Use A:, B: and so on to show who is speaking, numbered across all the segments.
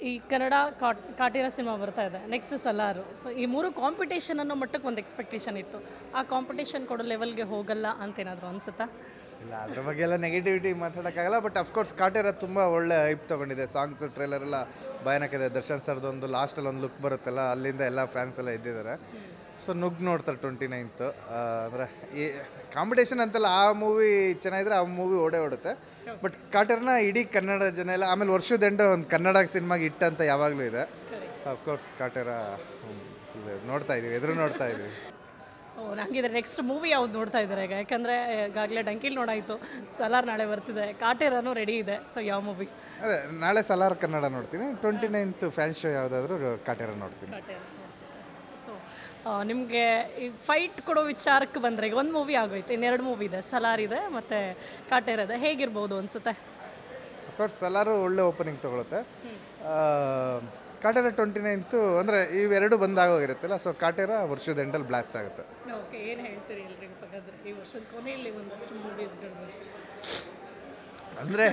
A: ಈ ಕನ್ನಡ ಕಾಟ್ ಕಾಟಿರ ಸಿನಿಮಾ ಬರ್ತಾ ಇದೆ ನೆಕ್ಸ್ಟ್ ಸಲಾರು ಸೊ ಈ ಮೂರು ಕಾಂಪಿಟೇಷನ್ ಅನ್ನೋ ಮಟ್ಟಕ್ಕೆ ಒಂದು ಎಕ್ಸ್ಪೆಕ್ಟೇಷನ್ ಇತ್ತು ಆ ಕಾಂಪಿಟೇಷನ್ ಕೊಡೋ ಲೆವೆಲ್ಗೆ ಹೋಗಲ್ಲ ಅಂತೇನಾದರೂ ಅನ್ಸುತ್ತಾ
B: ಇಲ್ಲ ಅದ್ರ ಬಗ್ಗೆ ಎಲ್ಲ ನೆಗೆಟಿವಿಟಿ ಮಾತಾಡೋಕ್ಕಾಗಲ್ಲ ಬಟ್ ಅಫ್ಕೋರ್ಸ್ ಕಾಟೇರ ತುಂಬ ಒಳ್ಳೆ ಹೈಪ್ ತೊಗೊಂಡಿದೆ ಸಾಂಗ್ಸ್ ಟ್ರೇಲರ್ ಎಲ್ಲ ಭಯಾನಕ ಇದೆ ದರ್ಶನ್ ಸರ್ದು ಒಂದು ಲಾಸ್ಟಲ್ಲಿ ಒಂದು ಲುಕ್ ಬರುತ್ತಲ್ಲ ಅಲ್ಲಿಂದ ಎಲ್ಲ ಫ್ಯಾನ್ಸ್ ಎಲ್ಲ ಇದ್ದಿದ್ದಾರೆ ಸೊ ನುಗ್ ನೋಡ್ತಾರೆ ಟ್ವೆಂಟಿ ನೈನ್ತು ಅಂದರೆ ಈ ಕಾಂಪಿಟೇಷನ್ ಅಂತಲ್ಲ ಆ ಮೂವಿ ಚೆನ್ನಾಗಿದ್ರೆ ಆ ಮೂವಿ ಓಡೇ ಓಡುತ್ತೆ ಬಟ್ ಕಾಟೇರ್ನ ಇಡೀ ಕನ್ನಡ ಜನ ಎಲ್ಲ ಆಮೇಲೆ ವರ್ಷದ ಎಂಡ ಒಂದು ಕನ್ನಡ ಸಿನಿಮಾಗೆ ಇಟ್ಟಂತ ಯಾವಾಗಲೂ ಇದೆ ಸೊ ಅಫ್ಕೋರ್ಸ್ ಕಾಟೇರ ಹ್ಮ್, ಇದು ನೋಡ್ತಾ ಇದೀವಿ ಎದುರು ನೋಡ್ತಾ ಇದೀವಿ
A: ಸೊ ನಂಗಿದ್ರೆ ನೆಕ್ಸ್ಟ್ ಮೂವಿ ಯಾವ್ದು ನೋಡ್ತಾ ಇದ್ದಾರೆ ಈಗ ಯಾಕಂದರೆ ಈಗಾಗಲೇ ಡಂಕಿಲ್ ನೋಡಾಯಿತು ಸಲಾರ್ ನಾಳೆ ಬರ್ತಿದೆ ಕಾಟೇರನೂ ರೆಡಿ ಇದೆ ಸೊ ಯಾವ ಮೂವಿ
B: ಅದೇ ನಾಳೆ ಸಲಾರ್ ಕನ್ನಡ ನೋಡ್ತೀನಿ ಟ್ವೆಂಟಿ ನೈನ್ತ್ ಫ್ಯಾನ್ ಶೋ ಯಾವುದಾದ್ರೂ ಕಾಟೇರ ನೋಡ್ತೀನಿ
A: ಸೊ ನಿಮಗೆ ಈ ಫೈಟ್ ಕೊಡೋ ವಿಚಾರಕ್ಕೆ ಬಂದರೆ ಈಗ ಒಂದು ಮೂವಿ ಆಗೋಯ್ತು ಇನ್ನೆರಡು ಮೂವಿ ಇದೆ ಸಲಾರ್ ಇದೆ ಮತ್ತು ಕಾಟೇರ ಇದೆ ಹೇಗಿರ್ಬೋದು ಅನ್ಸುತ್ತೆ
B: ಅಫ್ಕೋರ್ಸ್ ಸಲಾರು ಒಳ್ಳೆ ಓಪನಿಂಗ್ ತೊಗೊಳುತ್ತೆ ಕಾಟೇರ ಟ್ವೆಂಟಿ ನೈನ್ತು ಅಂದರೆ ಇವೆರಡು ಬಂದಾಗೋಗಿರುತ್ತಲ್ಲ ಸೊ ಕಾಟೇರ ವರ್ಷದ ಎಂಡಲ್ಲಿ ಬ್ಲಾಸ್ಟ್ ಆಗುತ್ತೆ
A: ಓಕೆ ಏನು ಹೇಳ್ತೀರಿ ಎಲ್ರಿಗೂ ಹಾಗಾದ್ರೆ ಈ ವರ್ಷದ ಕೊನೆಯಲ್ಲಿ ಒಂದಷ್ಟು ಮೂವೀಸ್ಗಳು
B: ಅಂದರೆ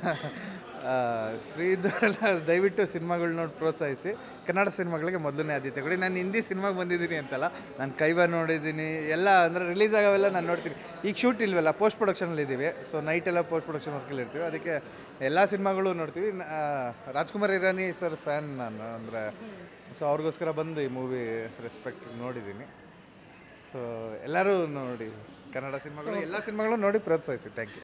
B: ಫ್ರೀ ಇದ್ದವರೆಲ್ಲ ದಯವಿಟ್ಟು ಸಿನಿಮಾಗಳು ನೋಡಿ ಪ್ರೋತ್ಸಾಹಿಸಿ ಕನ್ನಡ ಸಿನಿಮಾಗಳಿಗೆ ಮೊದಲನೇ ಆದ್ಯತೆ ಕೊಡಿ ನಾನು ಹಿಂದಿ ಸಿನಿಮಾಗೆ ಬಂದಿದ್ದೀನಿ ಅಂತಲ್ಲ ನಾನು ಕೈವ ನೋಡಿದ್ದೀನಿ ಎಲ್ಲ ಅಂದರೆ ರಿಲೀಸ್ ಆಗೋವೆಲ್ಲ ನಾನು ನೋಡ್ತೀನಿ ಈಗ ಶೂಟ್ ಇಲ್ವಲ್ಲ ಪೋಸ್ಟ್ ಪ್ರೊಡಕ್ಷನಲ್ಲಿ ಇದ್ದೀವಿ ಸೊ ನೈಟೆಲ್ಲ ಪೋಸ್ಟ್ ಪ್ರೊಡಕ್ಷನ್ ವರ್ಕಲ್ಲಿ ಇರ್ತೀವಿ ಅದಕ್ಕೆ ಎಲ್ಲ ಸಿನಿಮಾಗಳು ನೋಡ್ತೀವಿ ನ- ಆ, ರಾಜ್ಕುಮಾರ್ ಇರಾನಿ ಸರ್ ಫ್ಯಾನ್ ನಾನು ಅಂದರೆ ಸೊ ಅವ್ರಿಗೋಸ್ಕರ ಬಂದು ಈ ಮೂವಿ ರೆಸ್ಪೆಕ್ಟ್ ನೋಡಿದ್ದೀನಿ ಸೊ ಎಲ್ಲರೂ ನೋಡಿ ಕನ್ನಡ ಸಿನಿಮಾಗಳು ಎಲ್ಲ ಸಿನಿಮಾಗಳು ನೋಡಿ ಪ್ರೋತ್ಸಾಹಿಸಿ ಥ್ಯಾಂಕ್ ಯು